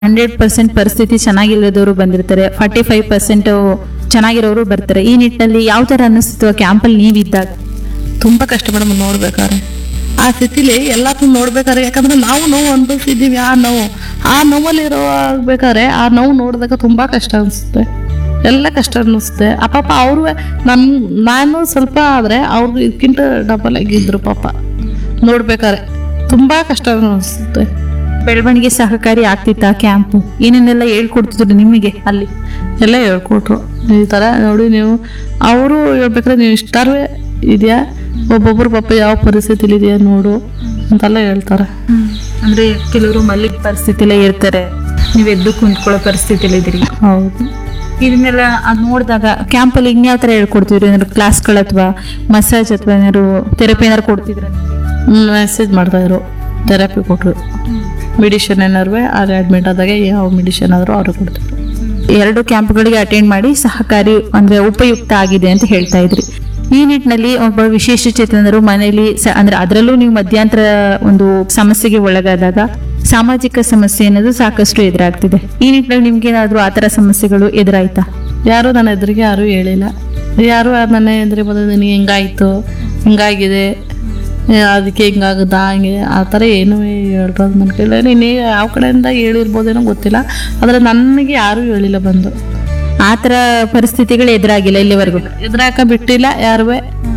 hundred percent ಪರಿಸ್ಥಿತಿ ಚೆನ್ನಾಗಿಲ್ಲದವರು ಬಂದಿರ್ತಾರೆ forty five percent ಚೆನ್ನಾಗಿರೋರು ಬರ್ತಾರೆ ಈ ನಿಟ್ಟಿನಲ್ಲಿ ಯಾವ ತರ ಅನ್ನಿಸ್ತು ಕ್ಯಾಂಪಲ್ಲಿ ನೀವಿದ್ದಾಗ ತುಂಬಾ ಕಷ್ಟ ಮೇಡಮ್ ನೋಡ್ಬೇಕಾದ್ರೆ ಆ ಸ್ಥಿತಿಲಿ ಎಲ್ಲಾರು ನೋಡ್ಬೇಕಾದ್ರೆ ಯಾಕಂದ್ರೆ ನಾವು ನೋವು ಅನುಭವಿಸಿದ್ದೀವಿ ಆ ನೋವು ಆ ನೋವಲ್ಲಿ ಇರೋಬೇಕಾದ್ರೆ ಆ ನೋವು ನೋಡಿದಾಗ ತುಂಬಾ ಕಷ್ಟ ಅನಿಸುತ್ತೆ ಎಲ್ಲ ಕಷ್ಟ ಅನ್ನಿಸುತ್ತೆ ಆ ಪಾಪ ಅವರು ನನ್ ನಾನು ಸ್ವಲ್ಪ ಆದ್ರೆ ಅವ್ರು ಇದಕ್ಕಿಂತ ಡಬಲ್ ಆಗಿದ್ರು ಪಾಪ ನೋಡ್ಬೇಕಾದ್ರೆ ತುಂಬಾ ಕಷ್ಟ ಅನಿಸುತ್ತೆ ಬೆಳವಣಿಗೆ ಸಹಕಾರಿ ಆಗ್ತಿತ್ತ ಕ್ಯಾಂಪು ಏನೇನೆಲ್ಲ ಹೇಳ್ಕೊಡ್ತಿದ್ರು ನಿಮಗೆ ಅಲ್ಲಿ ಎಲ್ಲ ಹೇಳ್ಕೊಟ್ರು ಈ ಥರ ನೋಡಿ ನೀವು ಅವರು ಹೇಳ್ಬೇಕಾದ್ರೆ ನೀವು ಇಷ್ಟಾರು ಇದೆಯಾ ಒಬ್ಬೊಬ್ರು ಪಾಪ ಯಾವ ಪರಿಸ್ಥಿತಿಲಿ ಇದೆಯಾ ನೋಡು ಅಂತೆಲ್ಲ ಹೇಳ್ತಾರೆ ಅಂದ್ರೆ ಕೆಲವರು ಮಲ್ಲಿಗೆ ಪರಿಸ್ಥಿತಿಲೇ ಇರ್ತಾರೆ ನೀವು ಎದ್ದು ಕುಂತ್ಕೊಳ್ಳೋ ಪರಿಸ್ಥಿತಿಲಿ ಇದ್ರಿ ಹೌದು ಇದನ್ನೆಲ್ಲ ಅದ್ ನೋಡಿದಾಗ ಕ್ಯಾಂಪಲ್ಲಿ ಇನ್ಯಾವ ತರ ಹೇಳ್ಕೊಡ್ತಿದ್ರು ಏನಾದ್ರು ಕ್ಲಾಸ್ಗಳು ಅಥವಾ ಮಸಾಜ್ ಅಥವಾ ಏನಾದ್ರು ಥೆರಪಿ ಏನಾದ್ರು ಕೊಡ್ತಿದ್ರ ಮೆಸೇಜ್ ಮಾಡ್ತಾಯಿದ್ರು ಥೆರಪಿ ಕೊಟ್ಟರು ಮೆಡಿಷನ್ ಏನಾರು ಅಲ್ಲಿ ಅಡ್ಮಿಟ್ ಆದಾಗ ಯಾವ ಮೆಡಿಷನ್ ಆದರೂ ಅವ್ರಿಗೆ ಕೊಡ್ತಿದ್ರು ಎರಡು ಕ್ಯಾಂಪ್ಗಳಿಗೆ ಅಟೆಂಡ್ ಮಾಡಿ ಸಹಕಾರಿ ಅಂದ್ರೆ ಉಪಯುಕ್ತ ಆಗಿದೆ ಅಂತ ಹೇಳ್ತಾ ಇದ್ರಿ ಈ ನಿಟ್ಟಿನಲ್ಲಿ ಒಬ್ಬ ವಿಶೇಷ ಚೇತನರು ಮನೆಯಲ್ಲಿ ಸ- ಅಂದ್ರೆ ಅದರಲ್ಲೂ ನೀವು ಮಧ್ಯಂತರ ಒಂದು ಸಮಸ್ಯೆಗೆ ಒಳಗಾದಾಗ ಸಾಮಾಜಿಕ ಸಮಸ್ಯೆ ಅನ್ನೋದು ಸಾಕಷ್ಟು ಎದುರಾಗ್ತಿದೆ ಈ ನಿಟ್ಟಿನಲ್ಲಿ ನಿಮ್ಗೆ ಏನಾದ್ರು ಆತರ ಸಮಸ್ಯೆಗಳು ಎದುರಾಯ್ತಾ ಯಾರು ನನ್ನ ಎದುರಿಗೆ ಯಾರೂ ಹೇಳಿಲ್ಲ ಯಾರು ನನ್ನ ಎದುರಿಗೆ ಬಂದು ನಿನಗೆ ಹಿಂಗಾಯ್ತು ಹಿಂಗಾಗಿದೆ ಏ, ಅದಕ್ಕೆ ಹಿಂಗಾಗುತ್ತಾ ಹಂಗೆ ಆ ಥರ ಏನೂ ಹೇಳ್ಬೋದು ನನ್ನ ಕೈಲಿ ನೀನು ಯಾವ ಕಡೆಯಿಂದ ಹೇಳಿರ್ಬೋದೇನೋ ಗೊತ್ತಿಲ್ಲ ಆದರೆ ನನಗೆ ಯಾರೂ ಹೇಳಿಲ್ಲ ಬಂದು ಆತರ ಪರಿಸ್ಥಿತಿಗಳು ಎದುರಾಗಿಲ್ಲ ಇಲ್ಲಿವರೆಗೂ ಎದುರಾಕ ಬಿಟ್ಟಿಲ್ಲ ಯಾರುವೆ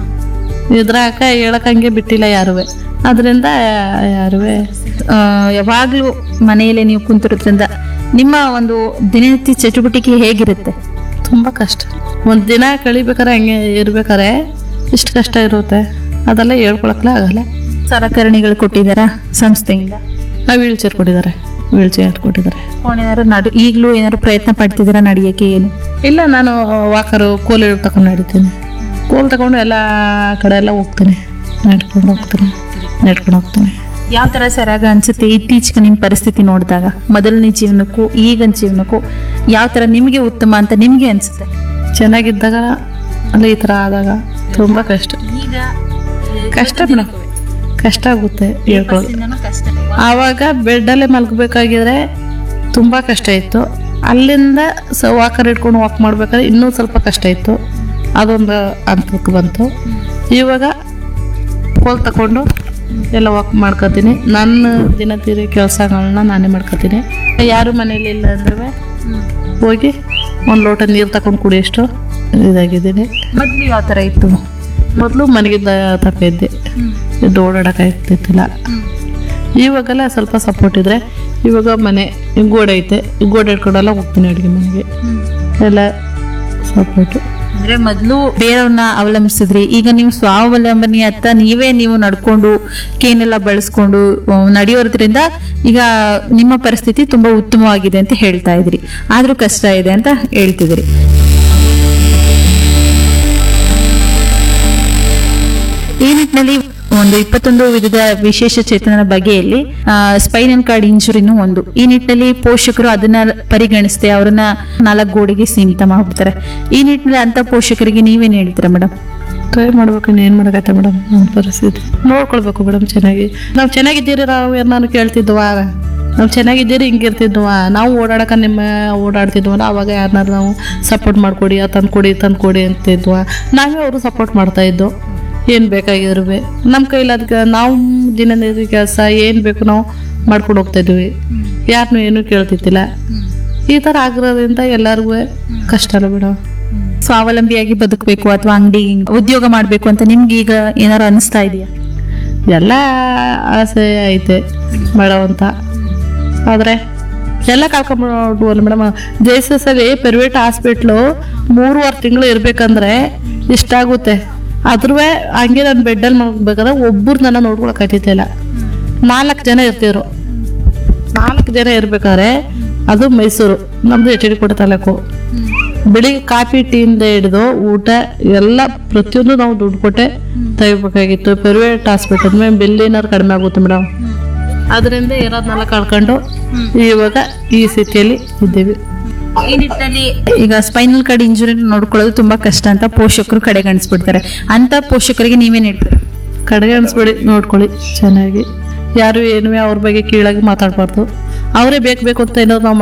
ಎದುರಾಕ ಹೇಳಕ್ಕಂಗೆ ಬಿಟ್ಟಿಲ್ಲ ಯಾರುವೆ ಅದರಿಂದ ಯಾರುವೆ ಆ, ಯಾವಾಗ್ಲೂ ಮನೆಯಲ್ಲೇ ನೀವು ಕುಂತಿರೋದ್ರಿಂದ ನಿಮ್ಮ ಒಂದು ದಿನನಿತ್ಯ ಚಟುವಟಿಕೆ ಹೇಗಿರುತ್ತೆ ತುಂಬ ಕಷ್ಟ ಒಂದು ದಿನ ಕಳಿಬೇಕಾರೆ ಹಂಗೆ ಇರ್ಬೇಕಾರೆ ಇಷ್ಟು ಕಷ್ಟ ಇರುತ್ತೆ ಅದೆಲ್ಲ ಹೇಳ್ಕೊಳಕ್ಲೇ ಆಗಲ್ಲ ಸಲಕರಣೆಗಳು ಕೊಟ್ಟಿದ್ದಾರಾ ಸಂಸ್ಥೆಯಿಂದ ನಾವು ವೀಲ್ ಚೇರ್ ಕೊಟ್ಟಿದ್ದಾರೆ ವೀಲ್ ಚೇರ್ ಕೊಟ್ಟಿದ್ದಾರೆ ಏನಾದ್ರು ನಡು ಈಗಲೂ ಏನಾದ್ರು ಪ್ರಯತ್ನ ಪಡ್ತಿದ್ದೀರಾ ನಡೆಯಕ್ಕೆ ಏನು ಇಲ್ಲ ನಾನು ವಾಕರು ಕೋಲ್ ತಗೊಂಡು ನಡಿತೀನಿ ಕೋಲ್ ತಗೊಂಡು ಎಲ್ಲ ಕಡೆ ಎಲ್ಲ ಹೋಗ್ತೀನಿ ನಡ್ಕೊಂಡು ಹೋಗ್ತೀನಿ ನಡ್ಕೊಂಡು ಹೋಗ್ತೀನಿ ಯಾವ ತರ ಸರಾಗ ಅನ್ಸುತ್ತೆ ಇತ್ತೀಚೆಗೆ ನಿಮ್ಮ ಪರಿಸ್ಥಿತಿ ನೋಡಿದಾಗ ಮೊದಲನೇ ಜೀವನಕ್ಕೂ ಈಗಿನ ಜೀವನಕ್ಕೂ ಯಾವ ತರ ನಿಮಗೆ ಉತ್ತಮ ಅಂತ ನಿಮ್ಗೆ ಅನ್ಸುತ್ತೆ ಚೆನ್ನಾಗಿದ್ದಾಗ ಅಲ್ಲ ಈ ಥರ ಆದಾಗ ತುಂಬ ಕಷ್ಟ ಕಷ್ಟ ಮೇಡಮ್ ಕಷ್ಟ ಆಗುತ್ತೆ ಹೇಳ್ಕೊಳ್ಳೋದು ಆವಾಗ ಬೆಡ್ಡಲ್ಲೇ ಮಲ್ಗಬೇಕಾಗಿದ್ರೆ ತುಂಬ ಕಷ್ಟ ಇತ್ತು ಅಲ್ಲಿಂದ ಸ ವಾಕರ್ ಇಟ್ಕೊಂಡು ವಾಕ್ ಮಾಡ್ಬೇಕಾದ್ರೆ ಇನ್ನೂ ಸ್ವಲ್ಪ ಕಷ್ಟ ಇತ್ತು ಅದೊಂದು ಹಂತಕ್ಕೆ ಬಂತು ಇವಾಗ ಕೋಲ್ ತಗೊಂಡು ಎಲ್ಲ ವಾಕ್ ಮಾಡ್ಕೊತೀನಿ ನನ್ನ ದಿನಚರಿ ಕೆಲಸಗಳನ್ನ ನಾನೇ ಮಾಡ್ಕೊತೀನಿ ಯಾರು ಮನೇಲಿ ಇಲ್ಲ ಅಂದ್ರೆ ಹೋಗಿ ಒಂದು ಲೋಟ ನೀರು ತಗೊಂಡು ಕುಡಿಯೋಷ್ಟು ಇದಾಗಿದ್ದೀನಿ ಮೊದಲು ಯಾವ ತರ ಇತ್ತು ಮೊದಲು ಮನೆಗಿದ್ದ ತಪ್ಪ ಇದ್ದೆ ಎದ್ದು ಓಡಾಡೋಕ್ಕಾಗ್ತಿತ್ತಿಲ್ಲ ಇವಾಗೆಲ್ಲ ಸ್ವಲ್ಪ ಸಪೋರ್ಟ್ ಇದ್ರೆ ಇವಾಗ ಮನೆ ಗೋಡೆ ಐತೆ ಗೋಡೆ ಇಟ್ಕೊಂಡೆಲ್ಲ ಹೋಗ್ತೀನಿ ಅಡುಗೆ ಮನೆಗೆ ಎಲ್ಲ ಸಪೋರ್ಟು ಅಂದ್ರೆ ಮೊದಲು ಬೇರೆಯವ್ರನ್ನ ಅವಲಂಬಿಸಿದ್ರಿ ಈಗ ನೀವು ಸ್ವಾವಲಂಬನೆ ಅತ್ತ ನೀವೇ ನೀವು ನಡ್ಕೊಂಡು ಕೇನೆಲ್ಲ ಬಳಸ್ಕೊಂಡು ಆ, ನಡೆಯೋದ್ರಿಂದ ಈಗ ನಿಮ್ಮ ಪರಿಸ್ಥಿತಿ ತುಂಬಾ ಉತ್ತಮವಾಗಿದೆ ಅಂತ ಹೇಳ್ತಾ ಇದ್ರಿ ಆದ್ರೂ ಕಷ್ಟ ಇದೆ ಅಂತ ಹೇಳ್ತಿದ್ರಿ ಈ ನಿಟ್ಟಿನಲ್ಲಿ ಒಂದು ಇಪ್ಪತ್ತೊಂದು ವಿಧದ ವಿಶೇಷ ಚೇತನರ ಬಗೆಯಲ್ಲಿ ಸ್ಪೈನಲ್ ಕಾರ್ಡ್ ಇಂಜುರಿನೂ ಒಂದು ಈ ನಿಟ್ಟಿನಲ್ಲಿ ಪೋಷಕರು ಅದನ್ನ ಪರಿಗಣಿಸದೆ ಅವ್ರನ್ನ ನಾಲ್ಕು ಗೋಡೆಗೆ ಸೀಮಿತ ಮಾಡ್ಬಿಡ್ತಾರೆ ಈ ನಿಟ್ಟಿನಲ್ಲಿ ಅಂತ ಪೋಷಕರಿಗೆ ನೀವೇನ್ ಹೇಳ್ತೀರಾ ಮೇಡಮ್ ಟ್ರೈ ಮಾಡ್ಬೇಕು ಇನ್ನೇನು ಮಾಡೋಕೈತೆ ಮೇಡಮ್ ನಮ್ಮ ಪರಿಸ್ಥಿತಿ ನೋಡ್ಕೊಳ್ಬೇಕು ಮೇಡಮ್ ಚೆನ್ನಾಗಿ ನಾವು ಚೆನ್ನಾಗಿದ್ದೀರಿ ನಾವು ನಾನು ಕೇಳ್ತಿದ್ವ ನಾವು ಚೆನ್ನಾಗಿದ್ದೀರಿ ಹಿಂಗಿರ್ತಿದ್ವ ನಾವು ಓಡಾಡಕ ನಿಮ್ಮ ಓಡಾಡ್ತಿದ್ವಲ್ಲ ಅವಾಗ ಯಾರನ್ನಾರು ನಾವು ಸಪೋರ್ಟ್ ಮಾಡಿಕೊಡಿ ತಂದು ಕೊಡಿ ತಂದು ಕೊಡಿ ಅಂತಿದ್ವ ನಾವೇ ಅವರು ಸಪೋರ್ಟ್ ಮಾಡ್ತಾ ಇದ್ದು ಏನು ಬೇಕಾಗಿದ್ರು ನಮ್ಮ ಕೈಲಿ ಅದಕ್ಕೆ ನಾವು ದಿನನಿತ್ಯ ಕೆಲಸ ಏನು ಬೇಕು ನಾವು ಮಾಡ್ಕೊಂಡು ಹೋಗ್ತಾ ಇದ್ವಿ ಯಾರನ್ನೂ ಏನೂ ಕೇಳ್ತಿದ್ದಿಲ್ಲ ಈ ಥರ ಆಗಿರೋದ್ರಿಂದ ಎಲ್ಲರಿಗೂ ಕಷ್ಟ ಅಲ್ಲ ಮೇಡಮ್ ಸ್ವಾವಲಂಬಿಯಾಗಿ ಬದುಕಬೇಕು ಅಥವಾ ಅಂಗಡಿ ಉದ್ಯೋಗ ಮಾಡ್ಬೇಕು ಅಂತ ನಿಮ್ಗೆ ಈಗ ಏನಾರು ಅನಿಸ್ತಾ ಇದೆಯಾ ಎಲ್ಲ ಆಸೆ ಐತೆ ಮಾಡೋವಂತ ಆದರೆ ಎಲ್ಲ ಕಳ್ಕೊಂಬಿಡೋಲ್ಲ ಮೇಡಮ್ ಜೆ ಎಸ್ ಎಸ್ ಅಲ್ಲಿ ಪ್ರೈವೇಟ್ ಹಾಸ್ಪಿಟ್ಲು ಮೂರುವರೆ ತಿಂಗಳು ಇರಬೇಕಂದ್ರೆ ಇಷ್ಟಾಗುತ್ತೆ ಅದ್ರೂ ಹಂಗೆ ನಾನು ಬೆಡ್ಡಲ್ಲಿ ಮಲ್ಬೇಕಾದ್ರೆ ಒಬ್ಬರು ನನ್ನ ನೋಡ್ಕೊಳಕ್ಕಾಗ್ತಿದ್ದಿಲ್ಲ ನಾಲ್ಕು ಜನ ಇರ್ತಿದ್ರು ನಾಲ್ಕು ಜನ ಇರ್ಬೇಕಾದ್ರೆ ಅದು ಮೈಸೂರು ನಮ್ಮದು ಎಚ್ ಡಿ ಕೊಟ್ಟ ತಾಲೂಕು ಬೆಳಿಗ್ಗೆ ಕಾಫಿ ಟೀಯಿಂದ ಹಿಡಿದು ಊಟ ಎಲ್ಲ ಪ್ರತಿಯೊಂದು ನಾವು ದುಡ್ಡು ಕೊಟ್ಟೆ ತೆಗಿಬೇಕಾಗಿತ್ತು ಪ್ರೈವೇಟ್ ಹಾಸ್ಪಿಟಲ್ ಮೇಲೆ ಬಿಲ್ ಏನಾರು ಕಡಿಮೆ ಆಗುತ್ತೆ ಮೇಡಮ್ ಅದರಿಂದ ಇರೋದನ್ನೆಲ್ಲ ಕಳ್ಕೊಂಡು ಇವಾಗ ಈ ಸ್ಥಿತಿಯಲ್ಲಿ ಇದ್ದೀವಿ ಈ ನಿಟ್ಟಿನಲ್ಲಿ ಈಗ ಸ್ಪೈನಲ್ ಕಾರ್ಡ್ ಇಂಜುರಿ ನೋಡ್ಕೊಳ್ಳೋದು ತುಂಬಾ ಕಷ್ಟ ಅಂತ ಪೋಷಕರು ಕಡೆಗಣಿಸ್ಬಿಡ್ತಾರೆ ಅಂತ ಪೋಷಕರಿಗೆ ನೀವೇನ್ ಹೇಳ್ತೀರಾ ಕಡೆಗೆ ಅನ್ಸ್ಬೇಡಿ ನೋಡ್ಕೊಳ್ಳಿ ಚೆನ್ನಾಗಿ ಯಾರು ಏನು ಅವ್ರ ಬಗ್ಗೆ ಕೀಳಾಗಿ ಮಾತಾಡಬಾರ್ದು ಅವರೇ ಬೇಕು ಬೇಕು ಅಂತ ಏನಾದ್ರು ನಾವು